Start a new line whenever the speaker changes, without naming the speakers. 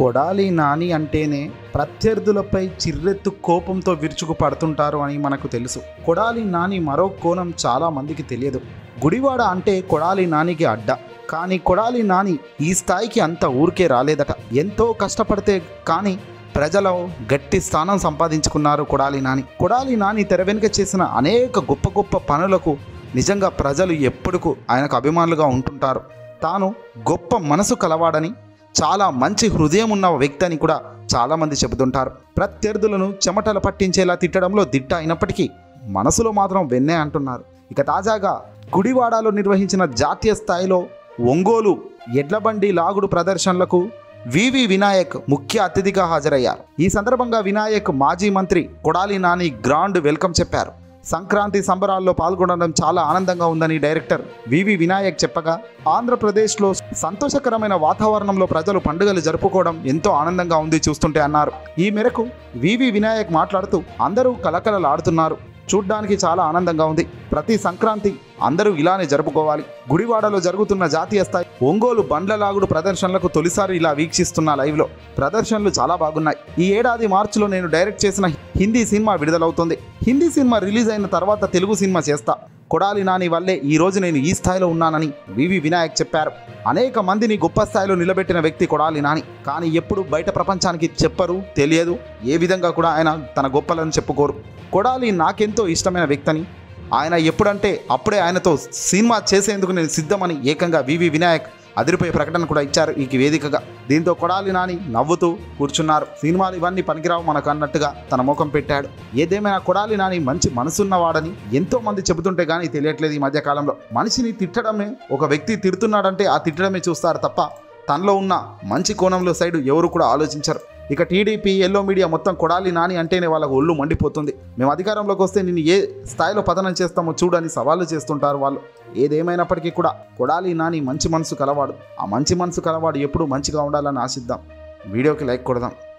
కొడాలి నాని అంటేనే ప్రత్యర్థులపై చిర్రెత్తు కోపంతో విరుచుకు పడుతుంటారు అని మనకు తెలుసు కొడాలి నాని మరో కోణం చాలా మందికి తెలియదు గుడివాడ అంటే కొడాలి నానికి అడ్డ కానీ కొడాలి నాని ఈ స్థాయికి అంత ఊరికే రాలేదట ఎంతో కష్టపడితే కానీ ప్రజలో గట్టి స్థానం సంపాదించుకున్నారు కొడాలి నాని కొడాలి నాని తెర వెనుక చేసిన అనేక గొప్ప గొప్ప పనులకు నిజంగా ప్రజలు ఎప్పుడుకు ఆయనకు అభిమానులుగా ఉంటుంటారు తాను గొప్ప మనసు కలవాడని చాలా మంచి హృదయం ఉన్న వ్యక్తి అని కూడా చాలామంది చెబుతుంటారు ప్రత్యర్థులను చెమటలు పట్టించేలా తిట్టడంలో దిట్ట అయినప్పటికీ మనసులో మాత్రం వెన్నే అంటున్నారు ఇక తాజాగా గుడివాడలో నిర్వహించిన జాతీయ స్థాయిలో ఒంగోలు ఎడ్లబండి లాగుడు ప్రదర్శనలకు వివి వినాయక్ ముఖ్య అతిథిగా హాజరయ్యారు ఈ సందర్భంగా వినాయక్ మాజీ మంత్రి కొడాలి నాని గ్రాండ్ వెల్కమ్ చెప్పారు సంక్రాంతి సంబరాల్లో పాల్గొనడం చాలా ఆనందంగా ఉందని డైరెక్టర్ వివి వినాయక్ చెప్పగా ఆంధ్రప్రదేశ్లో సంతోషకరమైన వాతావరణంలో ప్రజలు పండుగలు జరుపుకోవడం ఎంతో ఆనందంగా ఉంది చూస్తుంటే అన్నారు ఈ మేరకు వివి వినాయక్ మాట్లాడుతూ అందరూ కలకలలాడుతున్నారు చూడ్డానికి చాలా ఆనందంగా ఉంది ప్రతి సంక్రాంతి అందరూ ఇలానే జరుపుకోవాలి గుడివాడలో జరుగుతున్న జాతీయ స్థాయి ఒంగోలు బండ్ల లాగుడు ప్రదర్శనలకు తొలిసారి ఇలా వీక్షిస్తున్న లైవ్లో ప్రదర్శనలు చాలా బాగున్నాయి ఈ ఏడాది మార్చిలో నేను డైరెక్ట్ చేసిన హిందీ సినిమా విడుదలవుతుంది హిందీ సినిమా రిలీజ్ అయిన తర్వాత తెలుగు సినిమా చేస్తా కొడాలి నాని వల్లే ఈ రోజు నేను ఈ స్థాయిలో ఉన్నానని వివి వినాయక్ చెప్పారు అనేక మందిని గొప్ప స్థాయిలో నిలబెట్టిన వ్యక్తి కొడాలి నాని కానీ ఎప్పుడు బయట ప్రపంచానికి చెప్పరు తెలియదు ఏ విధంగా కూడా ఆయన తన గొప్పలను చెప్పుకోరు కొడాలి నాకెంతో ఇష్టమైన వ్యక్తిని ఆయన ఎప్పుడంటే అప్పుడే ఆయనతో సినిమా చేసేందుకు నేను సిద్ధమని ఏకంగా వివి వినాయక్ అదిరిపోయే ప్రకటన కూడా ఇచ్చారు ఈ వేదికగా దీంతో కొడాలి నాని నవ్వుతూ కూర్చున్నారు సినిమాలు ఇవన్నీ పనికిరావు మనకు అన్నట్టుగా తన ముఖం పెట్టాడు ఏదేమైనా కొడాలి నాని మంచి మనసున్నవాడని ఎంతో మంది చెబుతుంటే కానీ తెలియట్లేదు ఈ మధ్య కాలంలో మనిషిని తిట్టడమే ఒక వ్యక్తి తిడుతున్నాడంటే ఆ తిట్టడమే చూస్తారు తప్ప తనలో ఉన్న మంచి కోణంలో సైడ్ ఎవరు కూడా ఆలోచించరు ఇక టీడీపీ ఎల్లో మీడియా మొత్తం కొడాలి నాని అంటేనే వాళ్ళకు ఒళ్ళు మండిపోతుంది మేము అధికారంలోకి వస్తే నిన్ను ఏ స్థాయిలో పతనం చేస్తామో చూడని సవాళ్ళు చేస్తుంటారు వాళ్ళు ఏదేమైనప్పటికీ కూడా కొడాలి నాని మంచి మనసు కలవాడు ఆ మంచి మనసు కలవాడు ఎప్పుడూ మంచిగా ఉండాలని ఆశిద్దాం వీడియోకి లైక్ కొడదాం